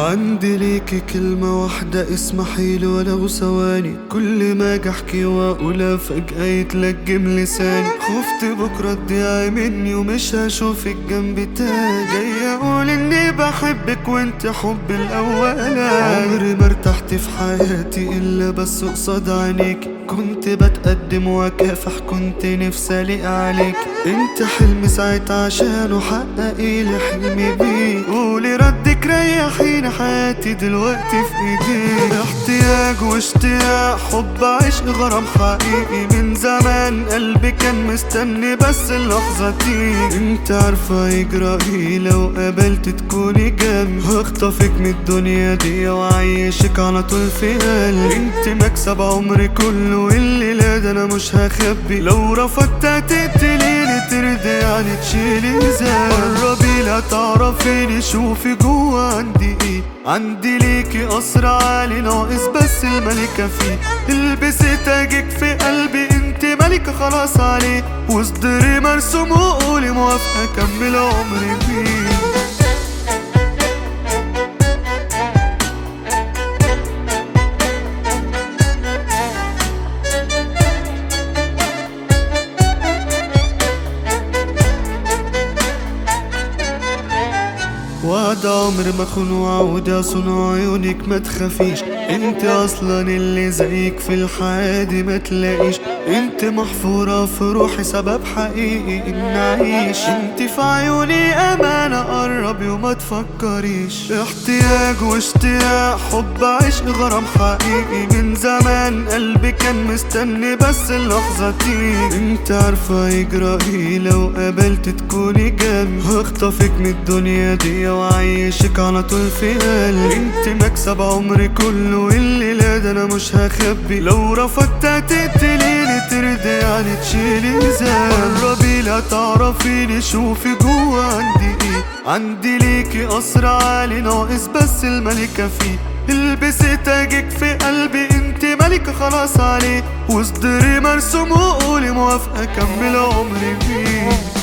عندي ليكي كلمة واحدة اسمحيلي ولو ثواني كل ما اجي احكي واقولها فجأة يتلجم لساني خفت بكرة تضيعي مني ومش هشوفك جنبي تاني جاي اقول اني بحبك وانت حب الاولاني عمري ما ارتحت في حياتي الا بس قصاد عينيك كنت بتقدم واكافح كنت نفسي الاقي عليك انت حلم ساعت عشانه حققي لي حلمي بيك قولي ردك ريحيني حياتي دلوقتي في ايديك احتياج واشتياق حب عشق غرام حقيقي من زمان قلبي كان مستني بس اللحظة دي انت عارفة يجرى ايه لو قابلت تكوني جنبي هخطفك من الدنيا دي واعيشك على طول في قلبي انت مكسب عمري كله والليلة ده انا مش هخبي لو رفضت هتقتليني ترضي يعني تشيلي زي قربي لا تعرفيني شوفي جوا عندي ايه عندي ليكي قصر عالي ناقص بس الملكة فيه البسي تاجك في قلبي انت ملكة خلاص عليه واصدري مرسوم وقولي موافقة كمل عمري بيه وعد عمر ما اخون وعود اصون عيونك ما تخافيش انت اصلا اللي زيك في الحياة دي ما تلاقيش انت محفورة في روحي سبب حقيقي ان اعيش انت في عيوني امانة قربي وما تفكريش احتياج واشتياق حب عشق غرام حقيقي من زمان قلبي كان مستني بس اللحظة دي انت عارفة يجرى ايه لو قابلت تكوني جنبي هخطفك من الدنيا دي واعيشك على طول في قلبي انت مكسب عمري كله والليلة ده انا مش هخبي لو رفضت هتقتليني ترضي يعني تشيلي زي قربي لا تعرفيني شوفي جوا عندي ايه عندي ليكي قصر عالي ناقص بس الملكة فيه البسي تاجك في قلبي انت ملكة خلاص عليه واصدري مرسوم وقولي موافقة كمل عمري بيه